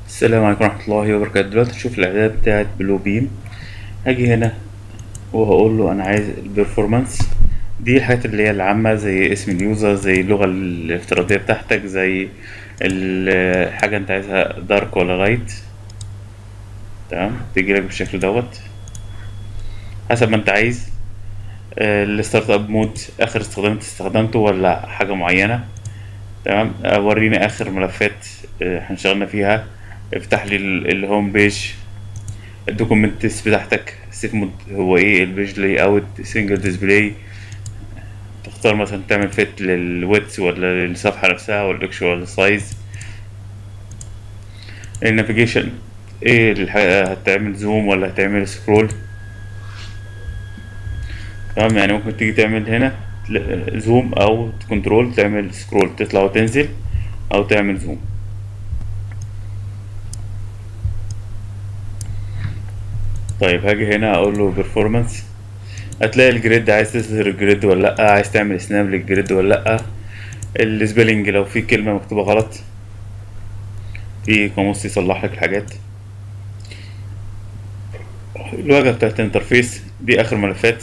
السلام عليكم ورحمة الله وبركاته دلوقتي نشوف الإعدادات بتاعة بلو بيم هاجي هنا وهقول له أنا عايز البرفورمانس دي الحاجات اللي هي العامة زي اسم اليوزر زي اللغة الافتراضية بتاعتك زي الحاجة أنت عايزها دارك ولا لايت تمام تجيلك بالشكل دوت حسب ما أنت عايز آه، الستارت اب مود آخر استخدام أنت استخدمته ولا حاجة معينة تمام آه، وريني آخر ملفات آه، احنا اشتغلنا فيها افتح لي ال- الهوم بيج الدوكيومنتس بتاعتك السيت مود هو ايه البيج لاي اوت سنجل ديسبلاي تختار مثلا تعمل فيت للويدث ولا للصفحة نفسها ولا الاكشوال سايز النافيجيشن ايه الحاجة هتعمل زوم ولا هتعمل سكرول تمام يعني ممكن تيجي تعمل هنا تل- زوم او كنترول تعمل سكرول تطلع وتنزل او تعمل زوم طيب هاجي هنا اقول له performance هتلاقي الجريد عايز تظهر الجريد ولا لا عايز تعمل سناب للجريد ولا لا السبيلنج لو في كلمة مكتوبة غلط في قاموس يصلح لك الحاجات الواجهة بتاعت الانترفيس دي اخر ملفات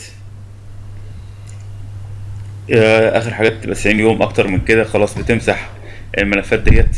آه، اخر حاجات تبقى 90 يوم اكتر من كده خلاص بتمسح الملفات ديت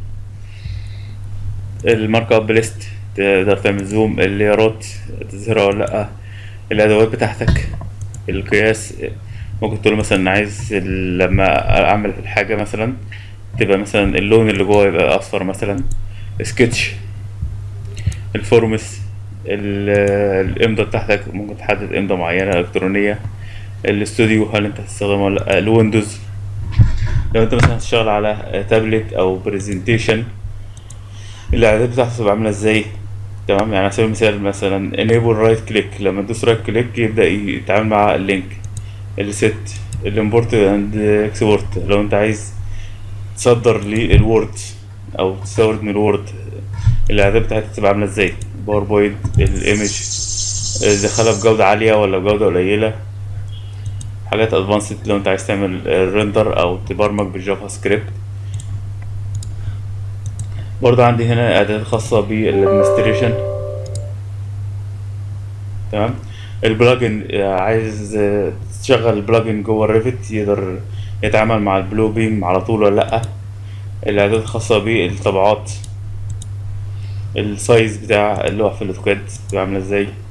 المارك اب ليست تقدر تعمل زوم الليرات تظهرها ولا لا الادوات بتاعتك القياس ممكن تقول مثلا عايز ال- لما اعمل الحاجه مثلا تبقى مثلا اللون اللي جوه يبقى اصفر مثلا سكتش الفورمس ال- الامضه بتاعتك ممكن تحدد امضه معينه الكترونيه الاستوديو هل انت هتستخدمه ولا لا الويندوز لو انت مثلا هتشتغل على تابلت او برزنتيشن الاعداد بتاعته تبقى عامله ازاي تمام يعني على سبيل المثال مثلا enable right click لما تدوس right click يبدا يتعامل مع اللينك الست الامبورت اند اكسبورت لو انت عايز تصدر للوورد او تستورد من الوورد الاعداد بتاعتها تبقى عامله ازاي باوربوينت الايمج دخلها بجوده عاليه ولا بجوده قليله حاجات ادفانسد لو انت عايز تعمل ريندر او تبرمج بالجافا سكريبت برضه عندي هنا اعدادات خاصة بالادمنستريشن تمام البلجن آه، عايز آه، تشغل البلجن جوه الريفت يقدر يتعامل مع البلو بيم على طول ولا لأ الاعدادات الخاصة بالطبعات السايز بتاع اللوح في الاوتوكاد تبقى عاملة ازاي